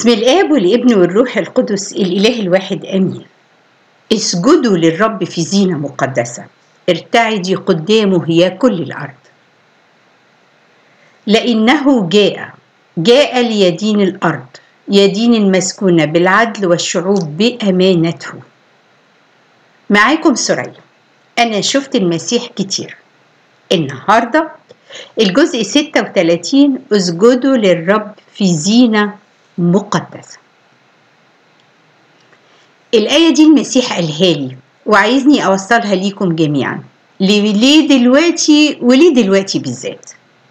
بسم الآب والابن والروح القدس الإله الواحد آمين اسجدوا للرب في زينة مقدسة ارتعدي قدامه يا كل الأرض لأنه جاء جاء ليدين الأرض يدين المسكونة بالعدل والشعوب بأمانته معاكم سوريا أنا شفت المسيح كتير النهاردة الجزء 36 اسجدوا للرب في زينة مقدسة الآية دي المسيح قالها لي وعايزني أوصلها ليكم جميعا ليه دلوقتي وليه دلوقتي بالذات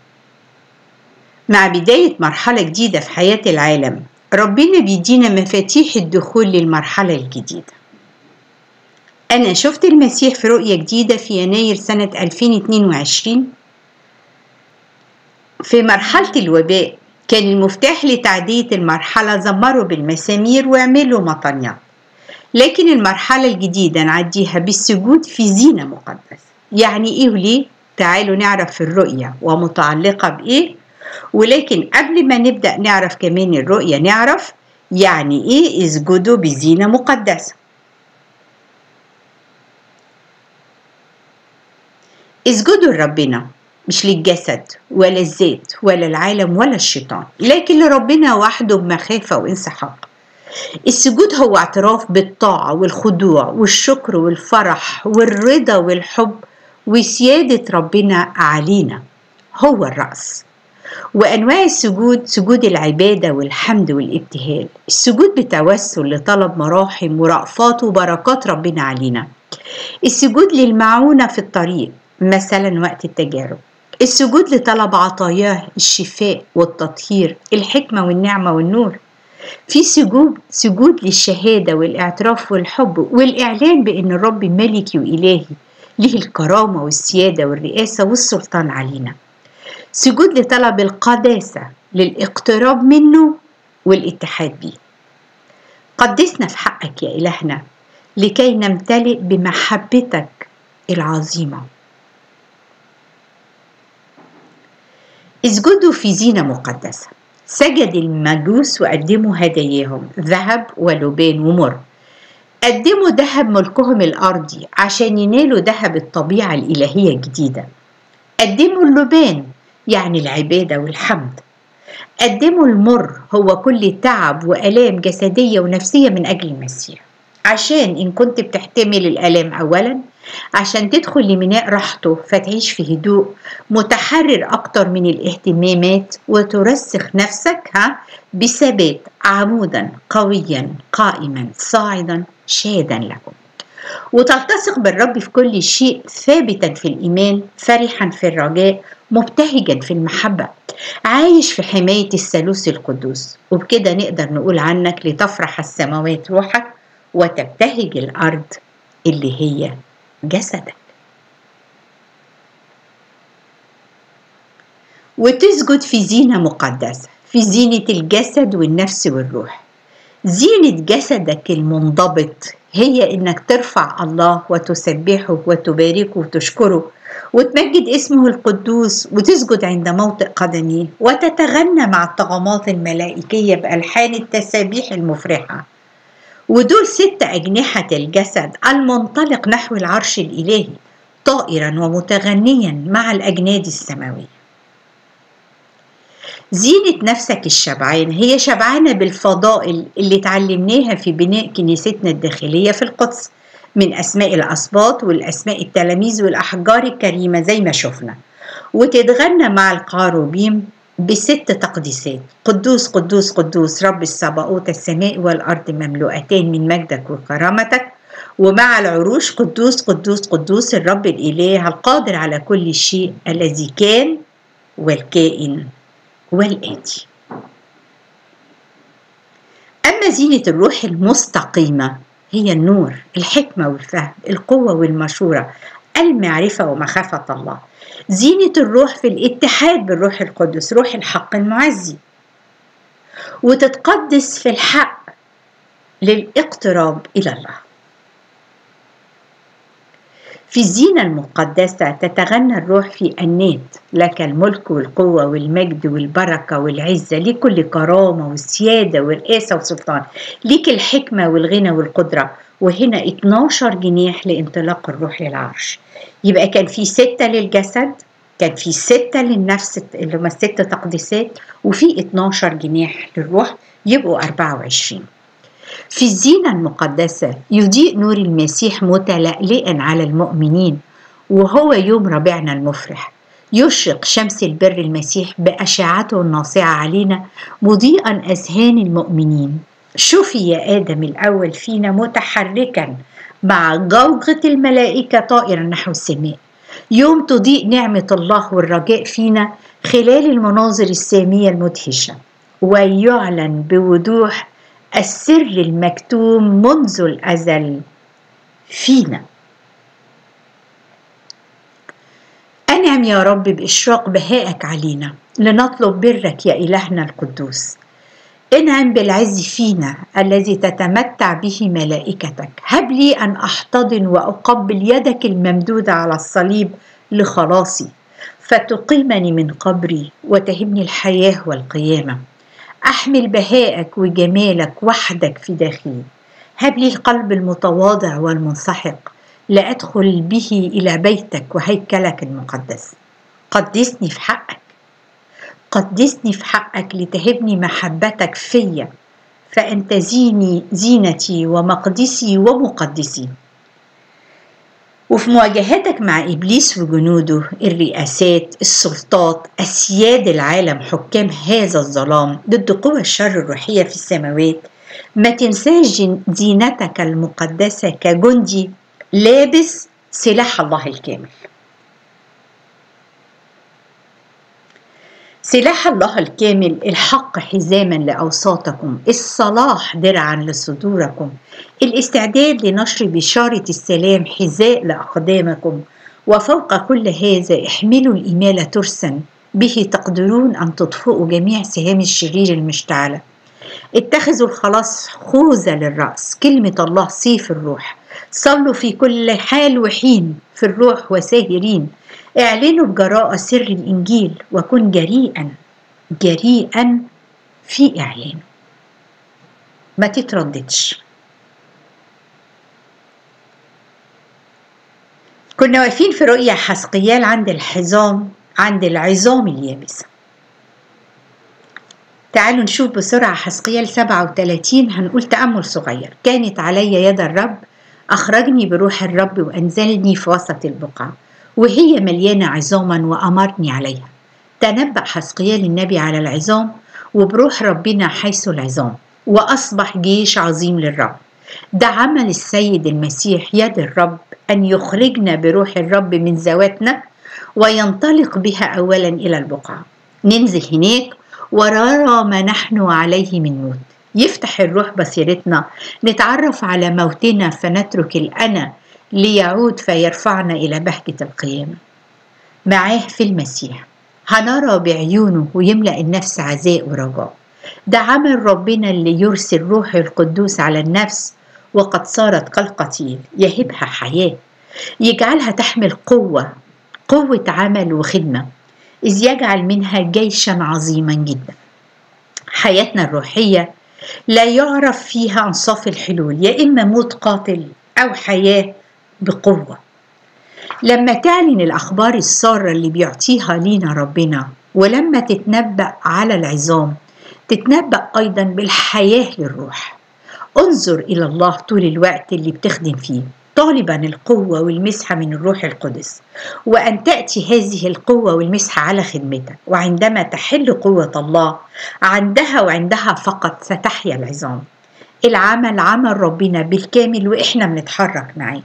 مع بداية مرحلة جديدة في حياة العالم ربنا بيدينا مفاتيح الدخول للمرحلة الجديدة أنا شفت المسيح في رؤية جديدة في يناير سنة 2022 في مرحلة الوباء كان المفتاح لتعدية المرحلة زمروا بالمسامير واعملوا مطانيات لكن المرحلة الجديدة نعديها بالسجود في زينة مقدسة يعني ايه وليه؟ تعالوا نعرف في الرؤية ومتعلقة بإيه ولكن قبل ما نبدأ نعرف كمان الرؤية نعرف يعني ايه اسجدوا بزينة مقدسة اسجدوا لربنا مش للجسد ولا الذات ولا العالم ولا الشيطان لكن لربنا وحده بمخافة وانسحاق السجود هو اعتراف بالطاعة والخضوع والشكر والفرح والرضا والحب وسيادة ربنا علينا هو الرأس وأنواع السجود سجود العبادة والحمد والابتهال السجود بتوسل لطلب مراحم ورأفات وبركات ربنا علينا السجود للمعونة في الطريق مثلا وقت التجارب السجود لطلب عطاياه الشفاء والتطهير الحكمة والنعمة والنور في سجود سجود للشهادة والاعتراف والحب والإعلان بأن الرب ملكي وإلهي له الكرامة والسيادة والرئاسة والسلطان علينا سجود لطلب القداسة للاقتراب منه والاتحاد بيه قدسنا في حقك يا إلهنا لكي نمتلئ بمحبتك العظيمه اسجدوا في زينة مقدسة سجد المجوس وقدموا هداياهم ذهب ولبان ومر قدموا ذهب ملكهم الأرضي عشان ينالوا ذهب الطبيعة الإلهية الجديدة قدموا اللبان يعني العبادة والحمد قدموا المر هو كل تعب وآلام جسدية ونفسية من أجل المسيح عشان إن كنت بتحتمل الآلام أولا عشان تدخل لميناء راحته فتعيش في هدوء متحرر أكتر من الاهتمامات وترسخ نفسك ها بثبات عمودا قويا قائما صاعدا شادا لكم وتلتصق بالرب في كل شيء ثابتا في الإيمان فرحا في الرجاء مبتهجا في المحبة عايش في حماية الثالوث القدوس وبكده نقدر نقول عنك لتفرح السماوات روحك وتبتهج الأرض اللي هي جسدك وتسجد في زينة مقدسة في زينة الجسد والنفس والروح زينة جسدك المنضبط هي انك ترفع الله وتسبحه وتباركه وتشكره وتمجد اسمه القدوس وتسجد عند موطئ قدميه وتتغنى مع الطغمات الملائكية بألحان التسابيح المفرحة ودول ست أجنحة الجسد المنطلق نحو العرش الإلهي طائرا ومتغنيا مع الأجناد السماوية زينة نفسك الشبعان هي شبعانة بالفضائل اللي اتعلمناها في بناء كنيستنا الداخلية في القدس من أسماء الأسباط والأسماء التلاميذ والأحجار الكريمة زي ما شفنا وتتغنى مع القاروبيم بست تقديسات قدوس قدوس قدوس رب السباوت السماء والأرض مملوءتان من مجدك وكرامتك ومع العروش قدوس قدوس قدوس الرب الإله القادر على كل شيء الذي كان والكائن والآتي أما زينة الروح المستقيمة هي النور الحكمة والفهم القوة والمشورة المعرفة ومخافة الله زينة الروح في الاتحاد بالروح القدس روح الحق المعزي وتتقدس في الحق للاقتراب إلى الله في الزينة المقدسة تتغنى الروح في أنات لك الملك والقوة والمجد والبركة والعزة ليك كل كرامة والسيادة والرئاسة والسلطان ليك الحكمة والغنى والقدرة وهنا 12 جناح لانطلاق الروح للعرش يبقى كان في ستة للجسد كان في ستة للنفس اللي هم الست تقديسات وفي 12 جناح للروح يبقوا 24 في الزينة المقدسة يضيء نور المسيح متلألئا على المؤمنين وهو يوم ربيعنا المفرح يشرق شمس البر المسيح بأشعته الناصعة علينا مضيئا أذهان المؤمنين شوفي يا آدم الأول فينا متحركا مع جوجة الملائكة طائرا نحو السماء يوم تضيء نعمة الله والرجاء فينا خلال المناظر السامية المدهشة ويعلن بوضوح السر المكتوم منذ الازل فينا انعم يا رب باشراق بهائك علينا لنطلب برك يا الهنا القدوس انعم بالعز فينا الذي تتمتع به ملائكتك هب لي ان احتضن واقبل يدك الممدوده على الصليب لخلاصي فتقيمني من قبري وتهبني الحياه والقيامه أحمل بهائك وجمالك وحدك في داخلي هب لي القلب المتواضع والمنسحق لأدخل به إلى بيتك وهيكلك المقدس قدسني في حقك قدسني في حقك لتهبني محبتك فيا فأنت زيني زينتي ومقدسي ومقدسي وفي مواجهتك مع ابليس وجنوده الرئاسات السلطات اسياد العالم حكام هذا الظلام ضد قوى الشر الروحيه في السماوات ما تنساش زينتك المقدسه كجندي لابس سلاح الله الكامل سلاح الله الكامل الحق حزاما لاوساطكم الصلاح درعا لصدوركم الاستعداد لنشر بشاره السلام حذاء لاقدامكم وفوق كل هذا احملوا الايمان ترسا به تقدرون ان تطفئوا جميع سهام الشرير المشتعله اتخذوا الخلاص خوذة للرأس كلمة الله سيف الروح صلوا في كل حال وحين في الروح وساهرين اعلنوا بجراءة سر الإنجيل وكن جريئا جريئا في إعلانه ما تترددش كنا واقفين في رؤيا حسقيال عند الحزام عند العظام اليابسة تعالوا نشوف بسرعة حسقيال 37 هنقول تأمل صغير كانت علي يد الرب أخرجني بروح الرب وأنزلني في وسط البقعة وهي مليانة عظاما وأمرني عليها تنبأ حسقيال النبي على العظام وبروح ربنا حيث العظام وأصبح جيش عظيم للرب ده عمل السيد المسيح يد الرب أن يخرجنا بروح الرب من ذواتنا وينطلق بها أولا إلى البقعة ننزل هناك ونرى ما نحن عليه من موت يفتح الروح بصيرتنا نتعرف على موتنا فنترك الأنا ليعود فيرفعنا إلى بهجة القيامة معاه في المسيح هنرى بعيونه ويملأ النفس عزاء ورجاء ده عمل ربنا اللي يرسل روح القدوس على النفس وقد صارت كالقتيل يهبها حياة يجعلها تحمل قوة قوة عمل وخدمة إذ يجعل منها جيشا عظيما جدا حياتنا الروحية لا يعرف فيها أنصاف الحلول يا إما موت قاتل أو حياة بقوة لما تعلن الأخبار السارة اللي بيعطيها لينا ربنا ولما تتنبأ على العظام تتنبأ أيضا بالحياة للروح انظر إلى الله طول الوقت اللي بتخدم فيه طالبا القوة والمسحة من الروح القدس وأن تأتي هذه القوة والمسحة على خدمتك وعندما تحل قوة الله عندها وعندها فقط ستحيا العظام العمل عمل ربنا بالكامل وإحنا بنتحرك معاه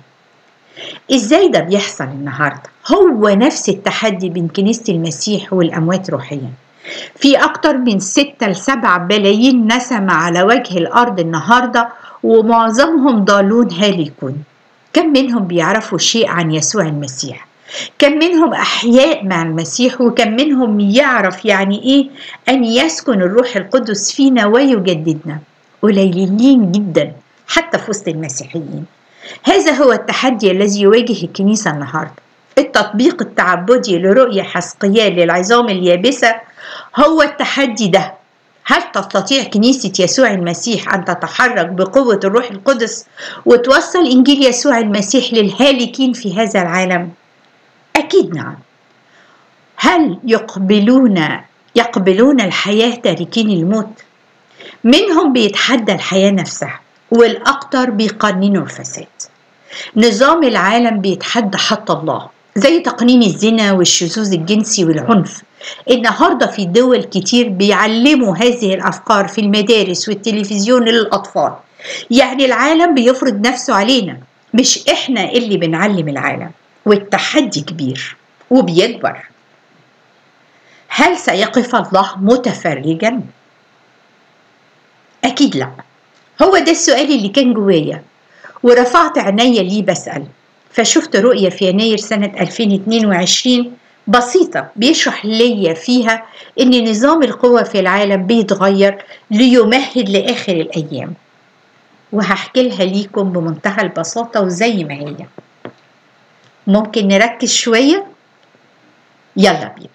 ازاي ده بيحصل النهارده هو نفس التحدي بين كنيسه المسيح والاموات روحيا في اكتر من ستة لسبعة بلايين نسمة على وجه الارض النهارده ومعظمهم ضالون هالكون كم منهم بيعرفوا شيء عن يسوع المسيح كم منهم احياء مع المسيح وكم منهم يعرف يعني ايه ان يسكن الروح القدس فينا ويجددنا قليلين جدا حتى في وسط المسيحيين هذا هو التحدي الذي يواجه الكنيسة النهاردة التطبيق التعبدي لرؤية حسقيال للعظام اليابسة هو التحدي ده هل تستطيع كنيسة يسوع المسيح أن تتحرك بقوة الروح القدس وتوصل إنجيل يسوع المسيح للهالكين في هذا العالم؟ أكيد نعم. هل يقبلون يقبلون الحياة تاركين الموت؟ منهم بيتحدى الحياة نفسها والأكثر بيقننوا الفساد. نظام العالم بيتحدى حتى الله زي تقنين الزنا والشذوذ الجنسي والعنف النهارده في دول كتير بيعلموا هذه الافكار في المدارس والتلفزيون للاطفال يعني العالم بيفرض نفسه علينا مش احنا اللي بنعلم العالم والتحدي كبير وبيكبر هل سيقف الله متفرجا اكيد لا هو ده السؤال اللي كان جوايا ورفعت عينيا ليه بسال فشفت رؤية في يناير سنة 2022 بسيطة بيشرح ليا فيها إن نظام القوى في العالم بيتغير ليمهد لآخر الأيام وهحكي لها ليكم بمنتهى البساطة وزي ما هي ممكن نركز شوية يلا بينا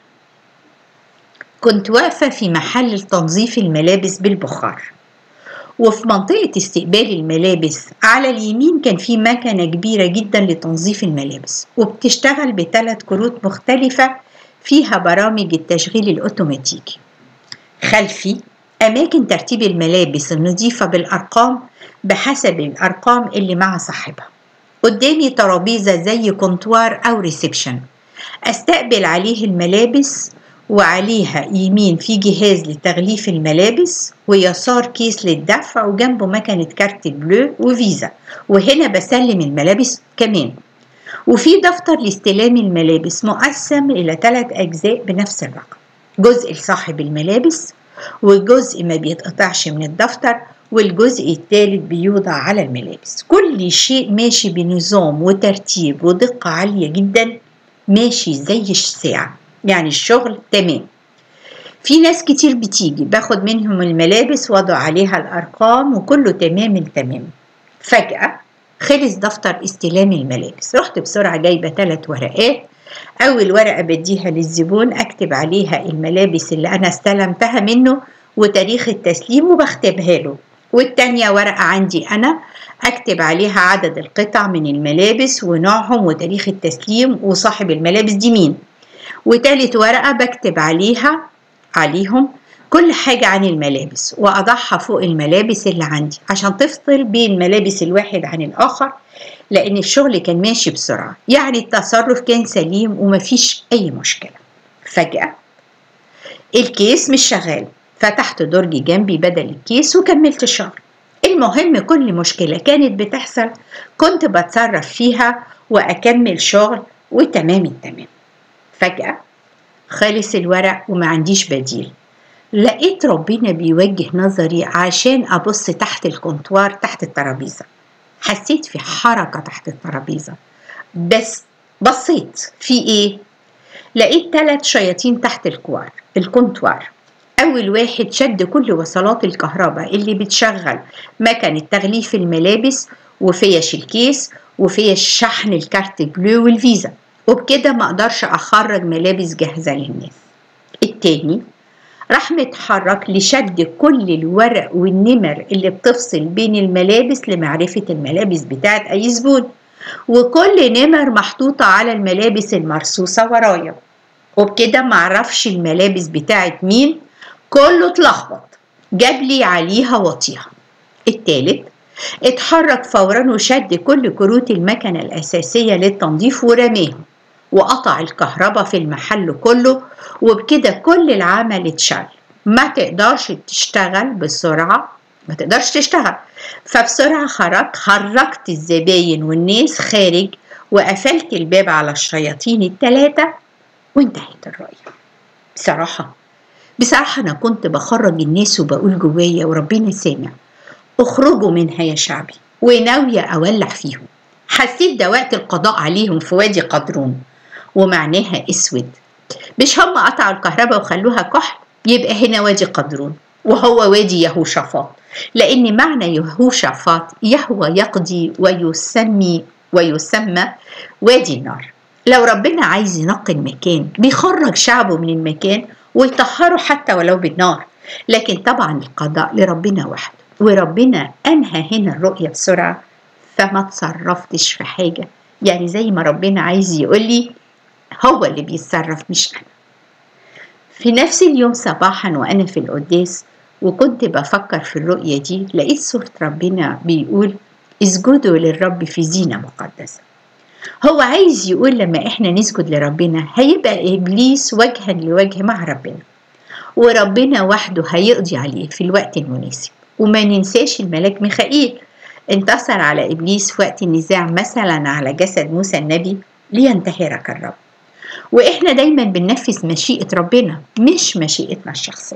كنت واقفة في محل تنظيف الملابس بالبخار وفي منطقة استقبال الملابس على اليمين كان في مكنة كبيرة جدا لتنظيف الملابس وبتشتغل بثلاث كروت مختلفة فيها برامج التشغيل الأوتوماتيكي خلفي أماكن ترتيب الملابس النظيفة بالأرقام بحسب الأرقام اللي مع صاحبها قدامي ترابيزة زي كونتوار أو ريسبشن أستقبل عليه الملابس وعليها يمين في جهاز لتغليف الملابس ويسار كيس للدفع وجنبه مكنة كارت بلو وفيزا وهنا بسلم الملابس كمان وفي دفتر لاستلام الملابس مقسم إلى ثلاث أجزاء بنفس الرقم جزء لصاحب الملابس وجزء ما بيتقطعش من الدفتر والجزء الثالث بيوضع على الملابس كل شيء ماشي بنظام وترتيب ودقة عالية جدا ماشي زي الساعة يعني الشغل تمام في ناس كتير بتيجي باخد منهم الملابس وضع عليها الأرقام وكله تمام التمام فجأة خلص دفتر استلام الملابس رحت بسرعة جايبة ثلاث ورقات أول ورقة بديها للزبون أكتب عليها الملابس اللي أنا استلمتها منه وتاريخ التسليم وبختبها له والتانية ورقة عندي أنا أكتب عليها عدد القطع من الملابس ونوعهم وتاريخ التسليم وصاحب الملابس دي مين وتالت ورقة بكتب عليها عليهم كل حاجة عن الملابس وأضعها فوق الملابس اللي عندي عشان تفصل بين ملابس الواحد عن الآخر لأن الشغل كان ماشي بسرعة يعني التصرف كان سليم ومفيش أي مشكلة فجأة الكيس مش شغال فتحت درج جنبي بدل الكيس وكملت الشغل المهم كل مشكلة كانت بتحصل كنت بتصرف فيها وأكمل شغل وتمام التمام فجأة خلص الورق وما عنديش بديل لقيت ربنا بيوجه نظري عشان أبص تحت الكونتوار تحت الترابيزة حسيت في حركة تحت الترابيزة بس بصيت في إيه؟ لقيت ثلاث شياطين تحت الكوار الكونتوار أول واحد شد كل وصلات الكهرباء اللي بتشغل مكنة تغليف الملابس وفيش الكيس وفيش شحن الكارت بلو والفيزا وبكده ما اقدرش اخرج ملابس جاهزة للناس التاني راح متحرك لشد كل الورق والنمر اللي بتفصل بين الملابس لمعرفة الملابس بتاعت أي زبون وكل نمر محطوطة على الملابس المرصوصة ورايا وبكده معرفش الملابس بتاعت مين كله اتلخبط جاب لي عليها وطيها التالت اتحرك فورا وشد كل كروت المكنة الأساسية للتنظيف ورماهم وقطع الكهرباء في المحل كله وبكده كل العمل اتشل ما تقدرش تشتغل بسرعة ما تقدرش تشتغل فبسرعة خرجت خرجت الزباين والناس خارج وقفلت الباب على الشياطين التلاتة وانتهت الرؤية بصراحة بصراحة أنا كنت بخرج الناس وبقول جوايا وربنا سامع اخرجوا منها يا شعبي وناوية أولع فيهم حسيت ده وقت القضاء عليهم في وادي قدرون ومعناها اسود مش هم قطعوا الكهرباء وخلوها كحل يبقى هنا وادي قدرون وهو وادي يهوشافاط لأن معنى يهوشافاط يهوى يقضي ويسمي ويسمى وادي النار لو ربنا عايز ينقي المكان بيخرج شعبه من المكان ويطهره حتى ولو بالنار لكن طبعا القضاء لربنا وحده وربنا أنهى هنا الرؤية بسرعة فما تصرفتش في حاجة يعني زي ما ربنا عايز يقول لي هو اللي بيتصرف مش أنا في نفس اليوم صباحا وأنا في القداس وكنت بفكر في الرؤية دي لقيت صورة ربنا بيقول اسجدوا للرب في زينة مقدسة هو عايز يقول لما احنا نسجد لربنا هيبقى إبليس وجها لوجه مع ربنا وربنا وحده هيقضي عليه في الوقت المناسب وما ننساش الملاك ميخائيل انتصر على إبليس في وقت النزاع مثلا على جسد موسى النبي لينتهرك الرب وإحنا دايما بننفذ مشيئة ربنا مش مشيئتنا الشخصية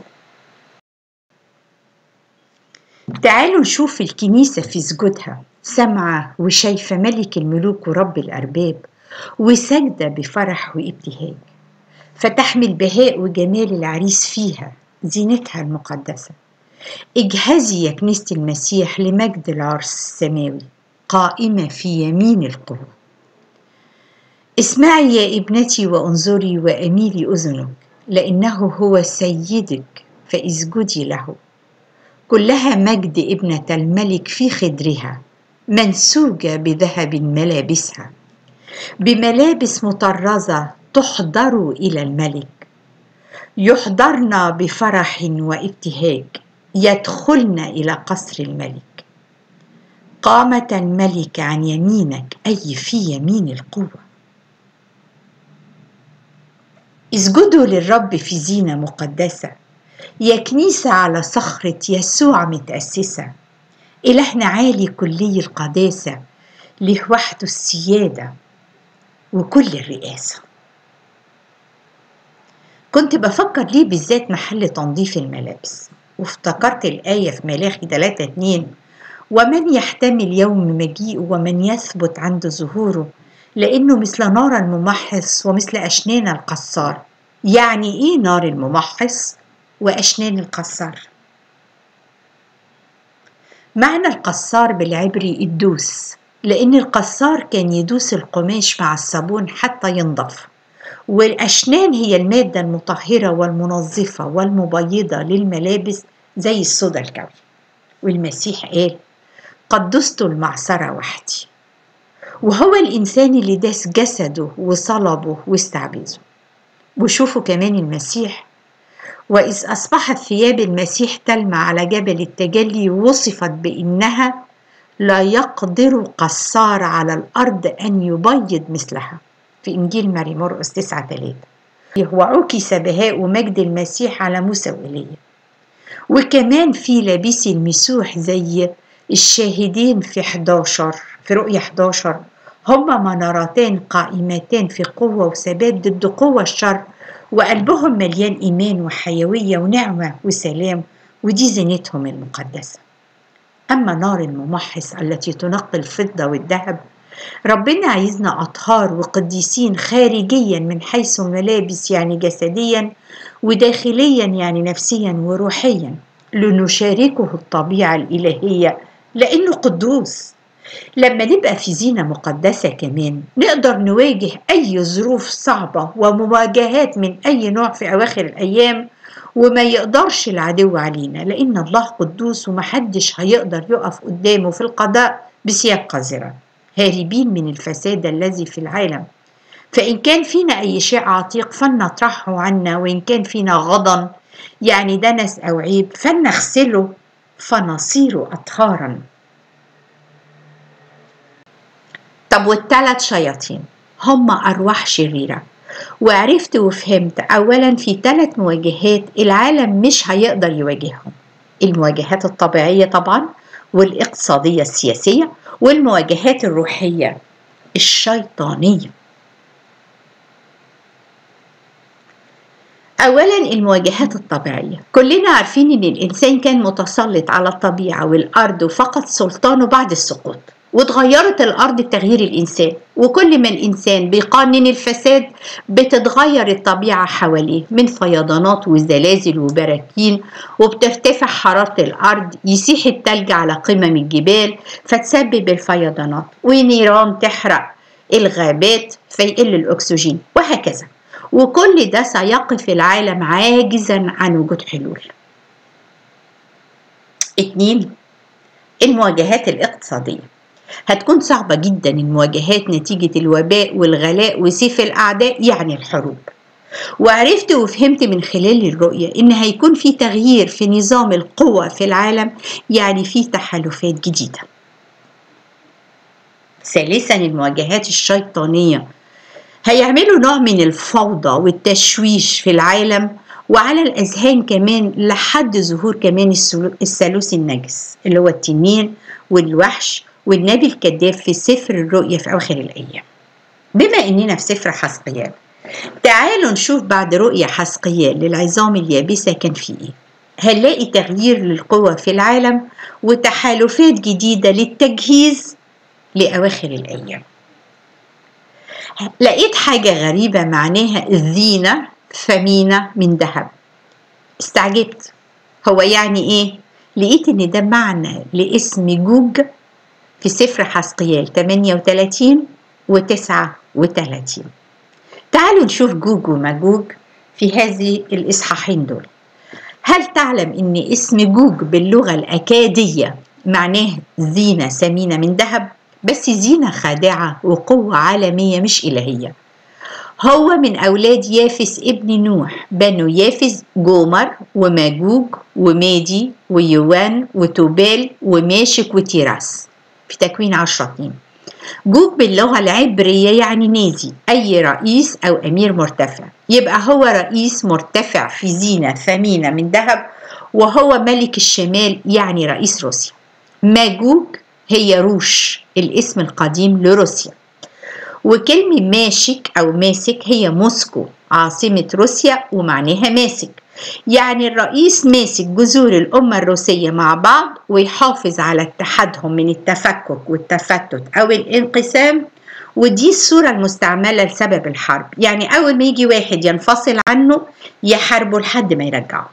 تعالوا نشوف الكنيسة في سجودها سامعة وشايفة ملك الملوك ورب الأرباب وسجدة بفرح وابتهاج فتحمل بهاء وجمال العريس فيها زينتها المقدسة اجهزي يا كنيسة المسيح لمجد العرس السماوي قائمة في يمين القوة اسمعي يا ابنتي وانظري وأميلي أذنك لأنه هو سيدك فاسجدي له كلها مجد ابنة الملك في خدرها منسوجة بذهب ملابسها بملابس مطرزة تحضر إلى الملك يحضرن بفرح وابتهاج يدخلن إلى قصر الملك قامت الملك عن يمينك أي في يمين القوة اسجدوا للرب في زينة مقدسة يا كنيسة على صخرة يسوع متأسسة إلهنا عالي كلي القداسة له وحده السيادة وكل الرئاسة كنت بفكر ليه بالذات محل تنظيف الملابس وافتكرت الآية في ملاخي 3 2 ومن يحتمل يوم مجيئه ومن يثبت عند ظهوره لأنه مثل نار الممحص ومثل أشنان القصار يعني إيه نار الممحص وأشنان القصار معنى القصار بالعبري الدوس لأن القصار كان يدوس القماش مع الصابون حتى ينضف والأشنان هي المادة المطهرة والمنظفة والمبيضة للملابس زي الصودا الكوي والمسيح قال قد دست المعصرة وحدي وهو الإنسان اللي داس جسده وصلبه واستعبده وشوفوا كمان المسيح وإذ أصبحت ثياب المسيح تلمع على جبل التجلي وصفت بإنها لا يقدر قصار على الأرض أن يبيض مثلها في إنجيل ماري مرقس 9 3 وعكس بهاء مجد المسيح على موسى وإيليا وكمان في لابسي المسوح زي الشاهدين في 11 في رؤية 11 هما منارتان قائمتان في قوة وثبات ضد قوة الشر وقلبهم مليان إيمان وحيوية ونعمة وسلام ودي زينتهم المقدسة أما نار الممحص التي تنقي الفضة والذهب ربنا عايزنا أطهار وقديسين خارجيا من حيث الملابس يعني جسديا وداخليا يعني نفسيا وروحيا لنشاركه الطبيعة الإلهية لأنه قدوس لما نبقى في زينة مقدسة كمان نقدر نواجه أي ظروف صعبة ومواجهات من أي نوع في أواخر الأيام وما يقدرش العدو علينا لأن الله قدوس ومحدش هيقدر يقف قدامه في القضاء بثياب قذرة هاربين من الفساد الذي في العالم فإن كان فينا أي شيء عتيق فلنطرحه عنا وإن كان فينا غضن يعني دنس أو عيب فلنغسله فنصير أطهارا طب والثلاث شياطين هم أرواح شريرة وعرفت وفهمت أولا في ثلاث مواجهات العالم مش هيقدر يواجههم المواجهات الطبيعية طبعا والاقتصادية السياسية والمواجهات الروحية الشيطانية أولا المواجهات الطبيعية كلنا عارفين أن الإنسان كان متسلط على الطبيعة والأرض وفقد سلطانه بعد السقوط وتغيرت الأرض بتغيير الإنسان وكل ما الإنسان بيقنن الفساد بتتغير الطبيعة حواليه من فيضانات وزلازل وبراكين وبترتفع حرارة الأرض يسيح التلج على قمم الجبال فتسبب الفيضانات ونيران تحرق الغابات فيقل الأكسجين وهكذا وكل ده سيقف العالم عاجزا عن وجود حلول اتنين المواجهات الاقتصادية هتكون صعبة جدا المواجهات نتيجة الوباء والغلاء وسيف الأعداء يعني الحروب وعرفت وفهمت من خلال الرؤية إن هيكون في تغيير في نظام القوى في العالم يعني في تحالفات جديدة ثالثا المواجهات الشيطانية هيعملوا نوع من الفوضى والتشويش في العالم وعلى الأذهان كمان لحد ظهور كمان الثالوث النجس اللي هو التنين والوحش والنبي الكذاب في سفر الرؤيا في أواخر الأيام بما إننا في سفر حسقيال تعالوا نشوف بعد رؤيا حسقيال للعظام اليابسة كان في إيه هنلاقي تغيير للقوى في العالم وتحالفات جديدة للتجهيز لأواخر الأيام لقيت حاجة غريبة معناها الزينة ثمينة من ذهب استعجبت هو يعني ايه لقيت ان ده معنى لاسم جوج في سفر حسقيال 38 و 39 تعالوا نشوف جوج وماجوج في هذه الإصحاحين دول هل تعلم ان اسم جوج باللغة الأكادية معناه زينة ثمينة من ذهب بس زينة خادعة وقوة عالمية مش إلهية هو من أولاد يافس ابن نوح بنو يافس جومر وماجوج ومادي ويوان وتوبال وماشك وتيراس في تكوين عشرة اتنين جوج باللغة العبرية يعني نادي أي رئيس أو أمير مرتفع يبقى هو رئيس مرتفع في زينة ثمينة من ذهب وهو ملك الشمال يعني رئيس روسيا ماجوج هي روش الاسم القديم لروسيا وكلمة ماشك أو ماسك هي موسكو عاصمة روسيا ومعناها ماسك يعني الرئيس ماسك جذور الأمة الروسية مع بعض ويحافظ على اتحادهم من التفكك والتفتت أو الانقسام ودي الصورة المستعملة لسبب الحرب يعني أول ما يجي واحد ينفصل عنه يحاربه لحد ما يرجعه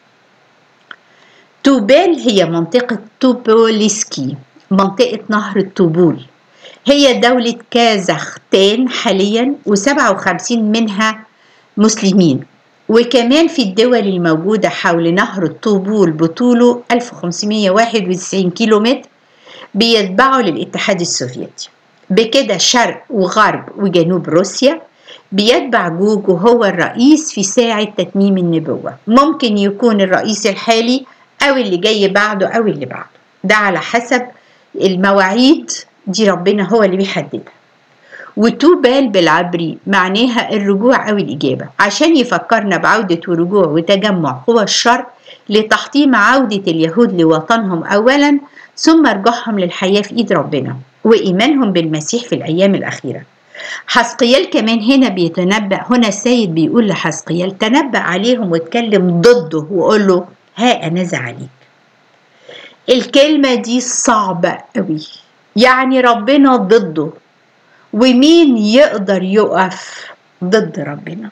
توبال هي منطقة توبوليسكي منطقة نهر الطبول هي دولة كازاخستان حاليا و57 منها مسلمين وكمان في الدول الموجودة حول نهر الطوبول بطوله 1591 كيلومتر بيتبعوا للاتحاد السوفيتي بكده شرق وغرب وجنوب روسيا بيتبع جوج وهو الرئيس في ساعة تتميم النبوة ممكن يكون الرئيس الحالي أو اللي جاي بعده أو اللي بعده ده على حسب المواعيد دي ربنا هو اللي بيحددها وتوبال بالعبري معناها الرجوع أو الإجابة عشان يفكرنا بعودة ورجوع وتجمع قوى الشر لتحطيم عودة اليهود لوطنهم أولا ثم رجوعهم للحياة في إيد ربنا وإيمانهم بالمسيح في الأيام الأخيرة حسقيال كمان هنا بيتنبأ هنا السيد بيقول لحسقيال تنبأ عليهم واتكلم ضده وقول له ها أنا عليك الكلمة دي صعبة قوي يعني ربنا ضده ومين يقدر يقف ضد ربنا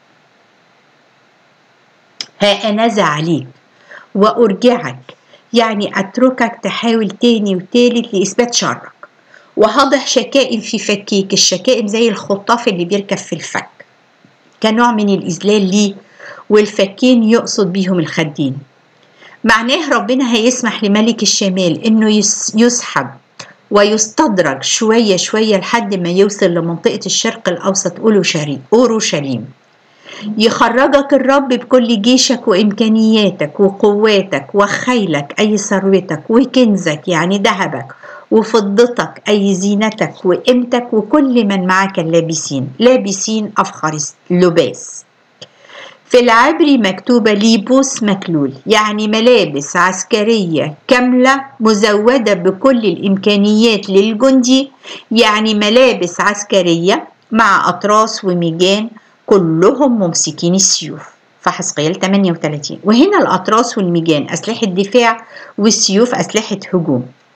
ها أنزع عليك وأرجعك يعني أتركك تحاول تاني وتالت لإثبات شرك وهضح شكائم في فكيك الشكائم زي الخطاف اللي بيركب في الفك كنوع من الإذلال ليه والفكين يقصد بيهم الخدين معناه ربنا هيسمح لملك الشمال انه يسحب ويستدرج شوية شوية لحد ما يوصل لمنطقة الشرق الأوسط أورشليم يخرجك الرب بكل جيشك وإمكانياتك وقواتك وخيلك أي ثروتك وكنزك يعني ذهبك وفضتك أي زينتك وقيمتك وكل من معك اللابسين لابسين أفخر لباس في العبري مكتوبة ليبوس مكلول يعني ملابس عسكرية كاملة مزودة بكل الإمكانيات للجندي يعني ملابس عسكرية مع أطراس وميجان كلهم ممسكين السيوف فحسقيال 38 وهنا الأطراس والميجان أسلحة دفاع والسيوف أسلحة هجوم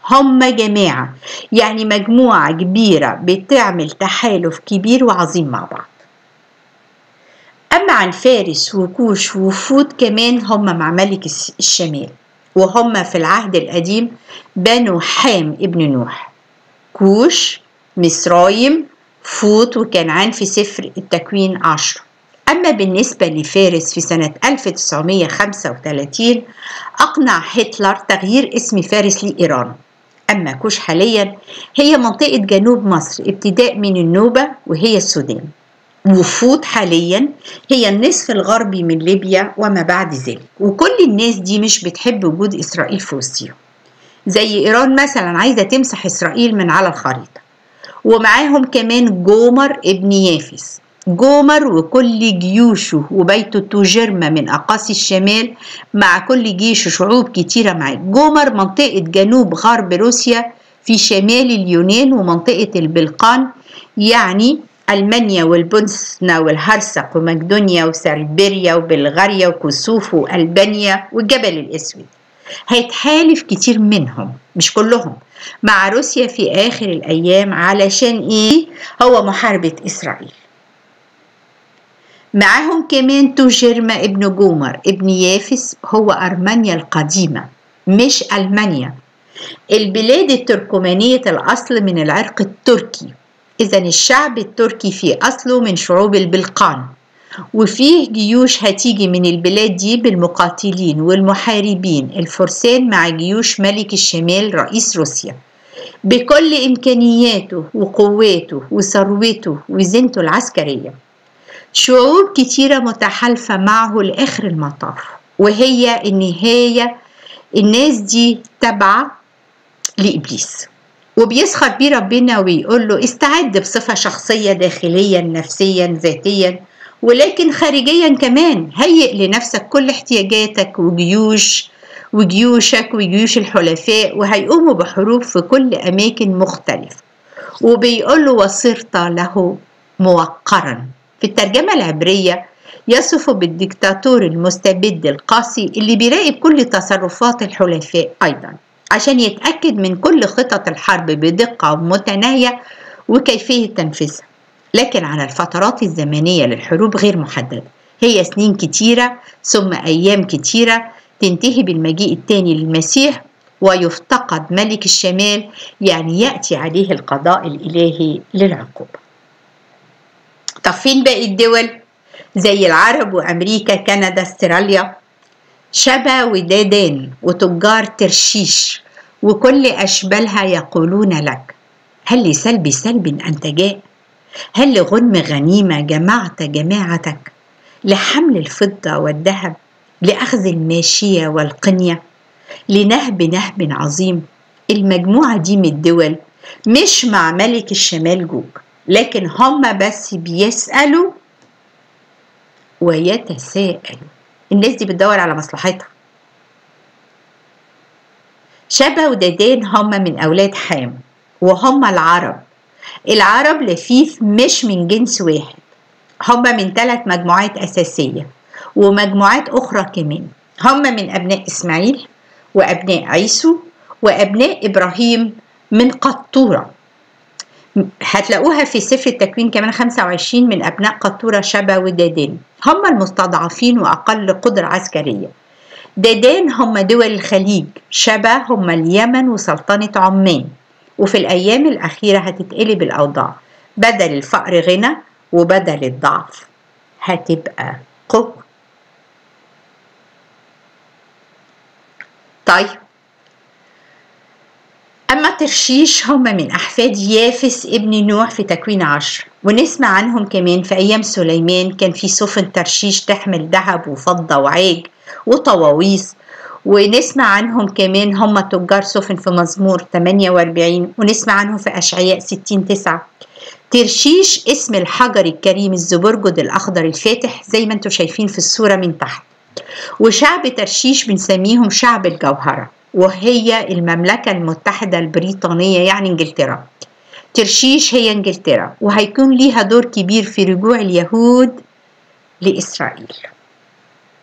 هم جماعة يعني مجموعة كبيرة بتعمل تحالف كبير وعظيم مع بعض أما عن فارس وكوش وفود كمان هم مع ملك الشمال وهم في العهد القديم بنو حام ابن نوح كوش مصرايم فوت وكنعان في سفر التكوين عشرة أما بالنسبة لفارس في سنة 1935 أقنع هتلر تغيير اسم فارس لإيران أما كوش حاليا هي منطقة جنوب مصر ابتداء من النوبة وهي السودان وفود حاليا هي النصف الغربي من ليبيا وما بعد ذلك وكل الناس دي مش بتحب وجود إسرائيل في وسطهم زي إيران مثلا عايزة تمسح إسرائيل من على الخريطة ومعاهم كمان جومر ابن يافس جومر وكل جيوشه وبيته توجرمة من أقاصي الشمال مع كل جيش وشعوب كتيرة معاه جومر منطقة جنوب غرب روسيا في شمال اليونان ومنطقة البلقان يعني ألمانيا والبوسنة والهرسك ومقدونيا وسربيريا وبلغاريا وكوسوف وألبانيا والجبل الأسود هيتحالف كتير منهم مش كلهم مع روسيا في آخر الأيام علشان إيه هو محاربة إسرائيل معاهم كمان توجرما ابن جومر ابن يافس هو أرمينيا القديمة مش ألمانيا البلاد التركمانية الأصل من العرق التركي إذا الشعب التركي في أصله من شعوب البلقان وفيه جيوش هتيجي من البلاد دي بالمقاتلين والمحاربين الفرسان مع جيوش ملك الشمال رئيس روسيا بكل إمكانياته وقواته وثروته وزنته العسكرية شعوب كتيرة متحالفة معه لآخر المطاف وهي النهاية الناس دي تابعة لإبليس وبيسخر بيه ربنا ويقول له استعد بصفة شخصية داخليا نفسيا ذاتيا ولكن خارجيا كمان هيئ لنفسك كل احتياجاتك وجيوش وجيوشك وجيوش الحلفاء وهيقوموا بحروب في كل أماكن مختلفة وبيقول له وصرت له موقرا في الترجمة العبرية يصفه بالديكتاتور المستبد القاسي اللي بيراقب كل تصرفات الحلفاء أيضا عشان يتأكد من كل خطط الحرب بدقة متناهية وكيفية تنفيذها لكن على الفترات الزمنية للحروب غير محددة هي سنين كتيرة ثم أيام كتيرة تنتهي بالمجيء الثاني للمسيح ويفتقد ملك الشمال يعني يأتي عليه القضاء الإلهي للعقوبة طب فين باقي الدول زي العرب وأمريكا كندا استراليا شبا ودادان وتجار ترشيش وكل أشبالها يقولون لك هل لسلب سلب أنت جاء هل لغنم غنيمة جمعت جماعتك لحمل الفضة والذهب لأخذ الماشية والقنية لنهب نهب عظيم المجموعة دي من الدول مش مع ملك الشمال جوج لكن هم بس بيسألوا ويتساءلوا الناس دي بتدور على مصلحتها شبا ودادان هم من أولاد حام وهم العرب العرب لفيف مش من جنس واحد هم من ثلاث مجموعات أساسية ومجموعات أخرى كمان هم من أبناء إسماعيل وأبناء عيسو وأبناء إبراهيم من قطورة هتلاقوها في سفر التكوين كمان 25 من أبناء قطورة شبا ودادان هم المستضعفين وأقل قدرة عسكرية دادان هم دول الخليج شبا هم اليمن وسلطنة عمان وفي الأيام الأخيرة هتتقلب الأوضاع بدل الفقر غنى وبدل الضعف هتبقى قوة طيب أما ترشيش هم من أحفاد يافس ابن نوح في تكوين عشر ونسمع عنهم كمان في أيام سليمان كان في سفن ترشيش تحمل ذهب وفضة وعاج وطواويس ونسمع عنهم كمان هم تجار سفن في مزمور 48 ونسمع عنهم في أشعياء 60 9 ترشيش اسم الحجر الكريم الزبرجد الأخضر الفاتح زي ما انتم شايفين في الصورة من تحت وشعب ترشيش بنسميهم شعب الجوهرة وهي المملكة المتحدة البريطانية يعني انجلترا ترشيش هي انجلترا وهيكون ليها دور كبير في رجوع اليهود لإسرائيل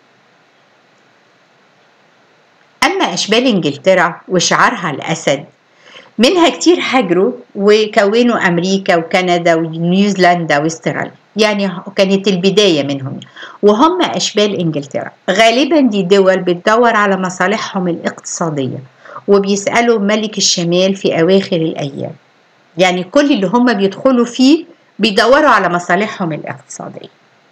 أما أشبال إنجلترا وشعارها الأسد منها كتير هاجروا وكونوا أمريكا وكندا ونيوزيلندا واستراليا يعني كانت البداية منهم وهم أشبال إنجلترا غالبا دي دول بتدور على مصالحهم الاقتصادية وبيسألوا ملك الشمال في أواخر الأيام يعني كل اللي هم بيدخلوا فيه بيدوروا على مصالحهم الاقتصادية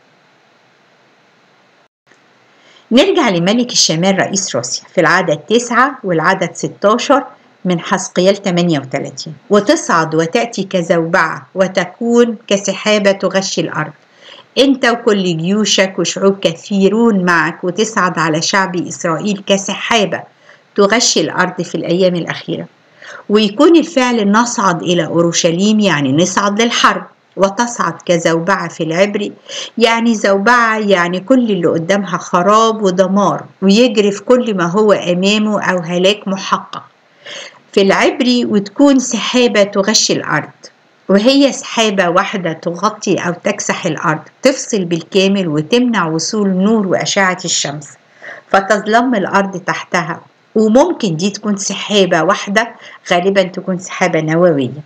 نرجع لملك الشمال رئيس روسيا في العدد 9 والعدد 16 من حسقيال 38 وتصعد وتأتي كزوبعة وتكون كسحابة تغشي الأرض أنت وكل جيوشك وشعوب كثيرون معك وتصعد على شعب إسرائيل كسحابة تغشي الأرض في الأيام الأخيرة ويكون الفعل نصعد إلى أورشليم يعني نصعد للحرب وتصعد كزوبعة في العبري يعني زوبعة يعني كل اللي قدامها خراب ودمار ويجري في كل ما هو أمامه أو هلاك محقق في العبري وتكون سحابة تغشي الأرض وهي سحابة واحدة تغطي أو تكسح الأرض تفصل بالكامل وتمنع وصول نور وأشعة الشمس فتظلم الأرض تحتها وممكن دي تكون سحابة واحدة غالبا تكون سحابة نووية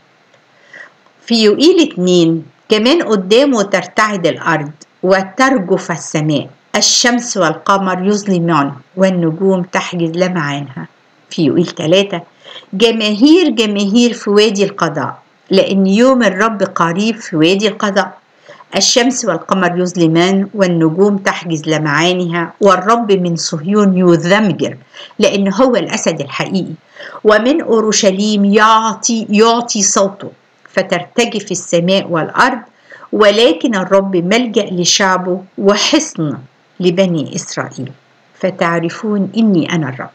في يوئيل اتنين كمان قدامه ترتعد الأرض وترجف السماء الشمس والقمر يظلمان والنجوم تحجز لمعانها في يوئيل ثلاثة جماهير جماهير في وادي القضاء لأن يوم الرب قريب في وادي القضاء الشمس والقمر يظلمان والنجوم تحجز لمعانها والرب من صهيون يذمجر لأن هو الأسد الحقيقي ومن أورشليم يعطي يعطي صوته فترتجف السماء والأرض ولكن الرب ملجأ لشعبه وحصن لبني إسرائيل فتعرفون إني أنا الرب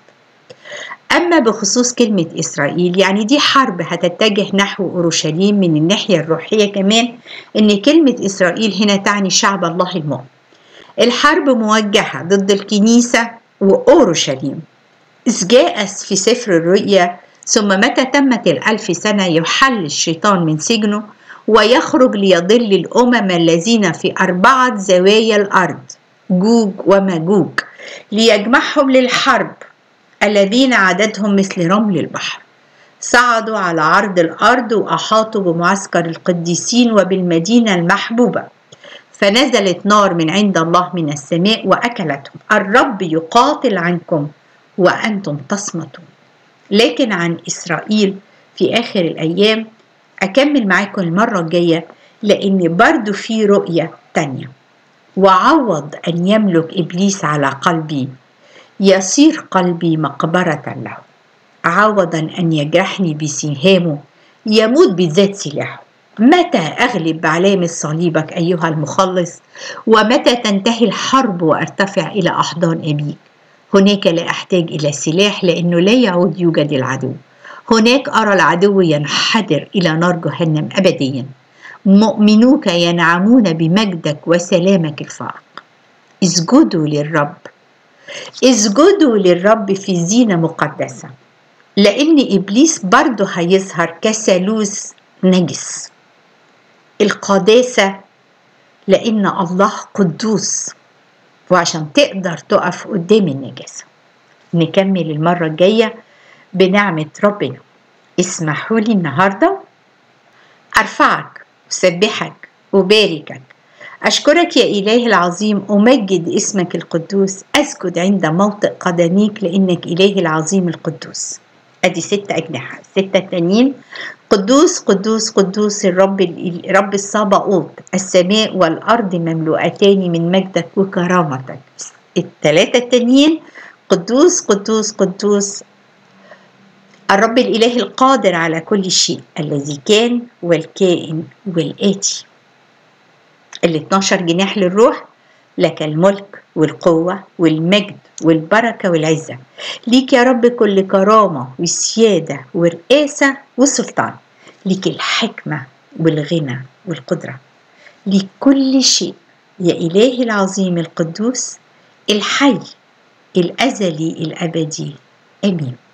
أما بخصوص كلمة إسرائيل يعني دي حرب هتتجه نحو أورشليم من الناحية الروحية كمان إن كلمة إسرائيل هنا تعني شعب الله المؤمن الحرب موجهة ضد الكنيسة وأورشليم إذ جاء في سفر الرؤيا ثم متى تمت الألف سنة يحل الشيطان من سجنه ويخرج ليضل الأمم الذين في أربعة زوايا الأرض جوج ومجوج ليجمعهم للحرب الذين عددهم مثل رمل البحر صعدوا على عرض الأرض وأحاطوا بمعسكر القديسين وبالمدينة المحبوبة فنزلت نار من عند الله من السماء وأكلتهم الرب يقاتل عنكم وأنتم تصمتون لكن عن إسرائيل في آخر الأيام أكمل معاكم المرة الجاية لأن برضو في رؤية تانية وعوض أن يملك إبليس على قلبي يصير قلبي مقبرة له عوضا أن يجرحني بسهامه يموت بذات سلاحه متى أغلب بعلامة صليبك أيها المخلص ومتى تنتهي الحرب وأرتفع إلى أحضان أبيك هناك لا أحتاج إلى سلاح لأنه لا يعود يوجد العدو هناك أرى العدو ينحدر إلى نار جهنم أبديا مؤمنوك ينعمون بمجدك وسلامك الفائق اسجدوا للرب اسجدوا للرب في زينة مقدسة لأن إبليس برضه هيظهر كثالوث نجس القداسة لأن الله قدوس وعشان تقدر تقف قدام النجاسة نكمل المرة الجاية بنعمة ربنا اسمحوا لي النهاردة أرفعك وسبحك وباركك أشكرك يا إلهي العظيم أمجد اسمك القدوس أسجد عند موطئ قدميك لأنك إلهي العظيم القدوس أدي ستة أجنحة ستة التانيين قدوس قدوس قدوس الرب رب الصباؤوت السماء والأرض مملوءتان من مجدك وكرامتك الثلاثة التانيين قدوس قدوس قدوس الرب الإله القادر على كل شيء الذي كان والكائن والآتي ال 12 جناح للروح لك الملك والقوة والمجد والبركة والعزة ليك يا رب كل كرامة وسيادة ورئاسة وسلطان ليك الحكمة والغنى والقدرة ليك كل شيء يا إلهي العظيم القدوس الحي الأزلي الأبدي آمين